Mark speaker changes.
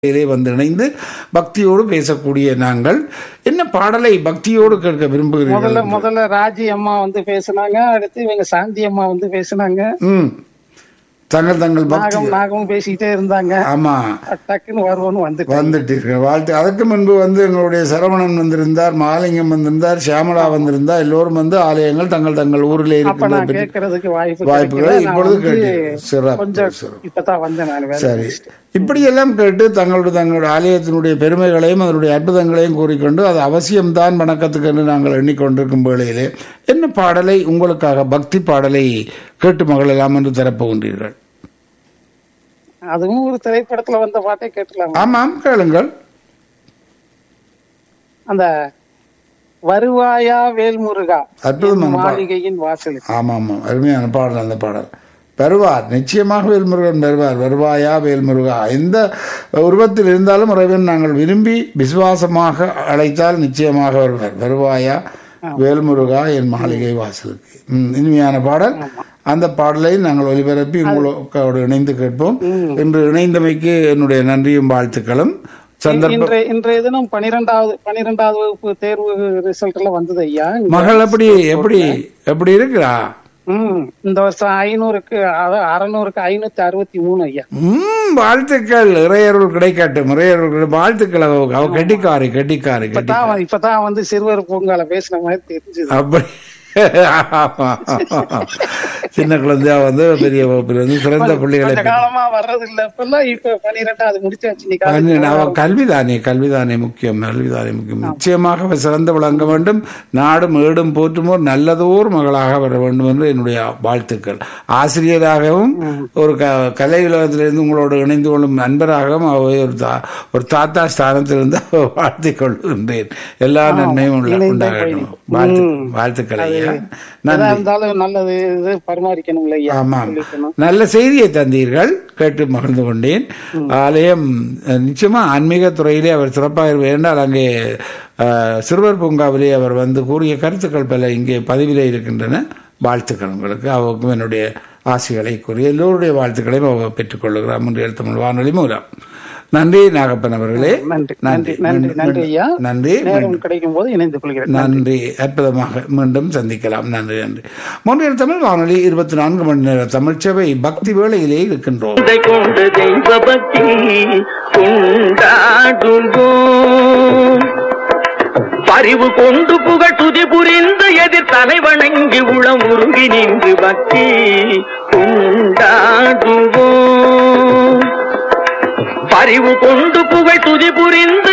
Speaker 1: இதிலே வந்து இணைந்து பக்தியோடு பேசக்கூடிய நாங்கள் என்ன பாடலை பக்தியோடு கேட்க
Speaker 2: முதல்ல
Speaker 1: விரும்புகிறீர்கள்
Speaker 2: முதல்ல ராஜி அம்மா வந்து பேசுனாங்க அடுத்து இவங்க சாந்தி அம்மா வந்து பேசுனாங்க
Speaker 1: ம் தங்கள் தங்கள் பக்தி
Speaker 2: நாகம் நாகமும் பேசிக்கிட்டே இருந்தாங்க
Speaker 1: ஆமா
Speaker 2: டக்குன்னு வருவோன்னு வந்துட்டு
Speaker 1: வந்துட்டீர்கள் வாழ்த்து அதற்கு முன்பு வந்து எங்களுடைய சரவணன் வந்திருந்தார் மகாலிங்கம் வந்திருந்தார் சியாமலா வந்திருந்தார் எல்லோரும் வந்து ஆலயங்கள் தங்கள் தங்கள் ஊரிலே
Speaker 2: அப்ப
Speaker 1: இருக்கின்ற
Speaker 2: நான்
Speaker 1: பற்றி-
Speaker 2: கேட்கறதுக்கு வாய்ப்பு
Speaker 1: வாய்ப்புகளை
Speaker 2: கிடைக்கல. நான்
Speaker 1: இப்பொழுது
Speaker 2: வந்து
Speaker 1: கேட்டீர்கள் சிறப்பு
Speaker 2: கொஞ்சம்
Speaker 1: சிறப்பு
Speaker 2: இப்பதான் வந்தேன் நான் வேலை
Speaker 1: சரி இப்படியெல்லாம் கேட்டு தங்களுடைய தங்களுடைய ஆலயத்தினுடைய பெருமைகளையும் அதனுடைய அற்புதங்களையும் கூறிக்கொண்டு அது அவசியம்தான் வணக்கத்துக்கு என்று நாங்கள் எண்ணிக்கொண்டிருக்கும் வேளையிலே என்ன பாடலை உங்களுக்காக பக்தி பாடலை கேட்டு மகளெல்லாம் என்று தரப்போகின்றீர்கள்
Speaker 2: அதுவும் ஒரு திரைப்படத்துல வந்த பாட்டே கேட்டுலாம்
Speaker 1: ஆமாம் கேளுங்கள்
Speaker 2: அந்த வருவாயா வேல்முருகா
Speaker 1: அற்புதமான
Speaker 2: என்
Speaker 1: பாடல்
Speaker 2: மாளிகையின் வாசலுக்கு
Speaker 1: ஆமாம் ஆமாம் அருமையான பாடல் அந்த பாடல் வருவார் நிச்சயமாக வேல்முருகன் வருவார் வருவாயா வேல்முருகா எந்த உருவத்தில் இருந்தாலும் இறைவன் நாங்கள் விரும்பி விசுவாசமாக அழைத்தால் நிச்சயமாக வருவார் வருவாயா வேல்முருகா என் மாளிகை வாசலுக்கு ம், இனிமையான பாடல் அந்த பாடலை நாங்கள் ஒலிபரப்பி உங்களோடு இணைந்து கேட்போம் இன்று இணைந்தமைக்கு என்னுடைய நன்றியும் வாழ்த்துக்களும் சந்தர்ப்பம்
Speaker 2: இன்றைய இன்றைய தினம் பனிரெண்டாவது பனிரெண்டாவது வகுப்பு தேர்வு ரிசல்ட் எல்லாம் வந்தது ஐயா
Speaker 1: மகள் எப்படி எப்படி எப்படி இருக்கிறா
Speaker 2: ம் இந்த வருஷம் ஐநூறுக்கு அதாவது அறநூறுக்கு ஐநூத்தி அறுபத்தி மூணு ஐயா
Speaker 1: ம் வாழ்த்துக்கள் இறையருள் கிடைக்கட்டும் இறையருள் கிடை- வாழ்த்துக்கள் அவ அவ கெட்டிக்காரி கெட்டிக்காரி கெட்டி
Speaker 2: இப்பதான் இப்பதான் வந்து சிறுவர் பூங்கால பேசின மாதிரி தெரிஞ்சது
Speaker 1: அப்படி சின்ன குழந்தையா வந்து பெரிய வகுப்பில் வந்து சிறந்த பிள்ளைகளை
Speaker 2: கொஞ்ச காலமா வர்றது இல்ல இப்பெல்லாம் இப்ப பனிரெண்டாவது முடிச்சாச்சு இன்னைக்கு
Speaker 1: பண்ணி- அவ கல்விதானே கல்விதானே முக்கியம் கல்விதானே முக்கியம் நிச்சயமாக அவர் சிறந்து விளங்க வேண்டும் நாடும் ஏடும் போற்றுமோ நல்லதோர் மகளாக வர வேண்டும் என்று என்னுடைய வாழ்த்துக்கள் ஆசிரியராகவும் ஒரு க கலை உலகத்திலிருந்து உங்களோடு இணைந்து கொள்ளும் நண்பராகவும் அவை ஒரு தா ஒரு தாத்தா ஸ்தானத்திலிருந்து வாழ்த்திக் கொள்கின்றேன் எல்லா நன்மையும் உள்ள உண்டாகட்டும் வாழ்த்து வாழ்த்துக்கள் ஐயா
Speaker 2: எதா
Speaker 1: நன்றி
Speaker 2: இருந்தாலும் நல்லது இது பரிமாறிக்கணும் இல்லையா
Speaker 1: ஆமாம்
Speaker 2: சொல்லிக்கணும்.
Speaker 1: நல்ல செய்தியை தந்தீர்கள் கேட்டு மகிழ்ந்து கொண்டேன் ஆலயம் அஹ், நிச்சயமா ஆன்மீக துறையிலே அவர் சிறப்பாக வேண்டால் அங்கே அஹ், சிறுவர் பூங்காவிலே அவர் வந்து கூறிய கருத்துக்கள் பல இங்கே பதிவிலே இருக்கின்றன வாழ்த்துக்கள் உங்களுக்கு அவருக்கும் என்னுடைய ஆசைகளை கூறி எல்லோருடைய வாழ்த்துக்களையும் அவர் பெற்றுக்கொள்ளுகிறார் முன்றைய தமிழ் வானொலி மூலம் நன்றி நாகப்பன் அவர்களே
Speaker 2: நன்றி நன்றி நன்றி நன்றி ஐயா
Speaker 1: நன்றி
Speaker 2: நேரம் கிடைக்கும் போது இணைந்து கொள்கிறேன்
Speaker 1: நன்றி அற்புதமாக மீண்டும் சந்திக்கலாம் நன்றி நன்றி மூன்றில் தமிழ் வானொலி இருபத்தி நான்கு மணி நேர தமிழ் சேவை பக்தி வேளையிலே இருக்கின்றோம்
Speaker 3: இதை கொண்டு தெய்வ பக்தி கொண்டாடுவோம் பரிவு கொண்டு புகழ் துதி புரிந்து எதிர் தலை வணங்கி உளம் உருகி நின்று பக்தி கொண்டாடுவோம் பரிவு கொண்டு புகழ் துதி புரிந்து